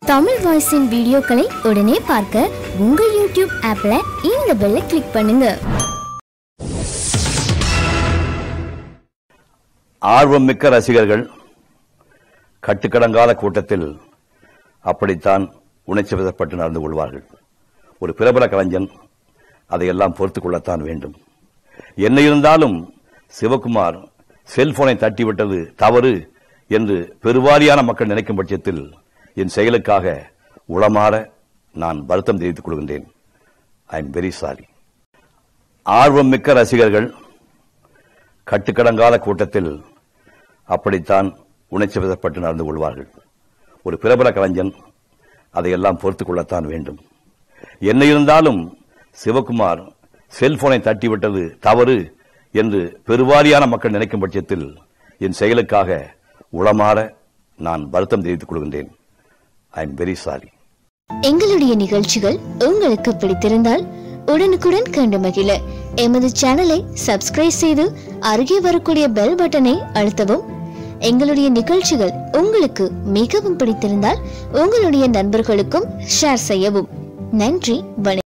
தமிழ் வாய்ஸின் வீடியோக்களை உடனே பார்க்க உங்க யூடியூப் ஆப்ல இந்த பெல்லை கிளிக் பண்ணுங்க ஆர்வம் மிக்க ரசிகர்கள் கட்டுக்கடங்காத கூட்டத்தில் அப்படித்தான் உணர்ச்சி வசப்பட்டு நடந்து கொள்வார்கள் ஒரு பிரபல கலைஞன் அதையெல்லாம் பொறுத்துக் கொள்ளத்தான் வேண்டும் என்ன இருந்தாலும் சிவகுமார் செல்போனை தட்டிவிட்டது தவறு என்று பெருவாரியான மக்கள் நினைக்கும் பட்சத்தில் என் செயலுக்காக உளமாற நான் வருத்தம் தெரிவித்துக் கொள்கின்றேன் ஐ எம் வெரி சாரி ஆர்வம் மிக்க ரசிகர்கள் கட்டுக்கடங்காத கூட்டத்தில் அப்படித்தான் உணர்ச்சி வசப்பட்டு நடந்து கொள்வார்கள் ஒரு பிரபல கலைஞன் அதையெல்லாம் பொறுத்துக் கொள்ளத்தான் வேண்டும் என்ன இருந்தாலும் சிவகுமார் செல்போனை தட்டிவிட்டது தவறு என்று பெருவாரியான மக்கள் நினைக்கும் பட்சத்தில் என் செயலுக்காக உளமாற நான் வருத்தம் தெரிவித்துக் கொள்கின்றேன் ஐ எம் வெரி சாரி எங்களுடைய நிகழ்ச்சிகள் உங்களுக்கு பிடித்திருந்தால் உடனுக்குடன் கண்டு மகிழ எமது சேனலை சப்ஸ்கிரைப் செய்து அருகே வரக்கூடிய பெல் பட்டனை அழுத்தவும் எங்களுடைய நிகழ்ச்சிகள் உங்களுக்கு மிகவும் பிடித்திருந்தால் உங்களுடைய நண்பர்களுக்கும் ஷேர் செய்யவும் நன்றி வணக்கம்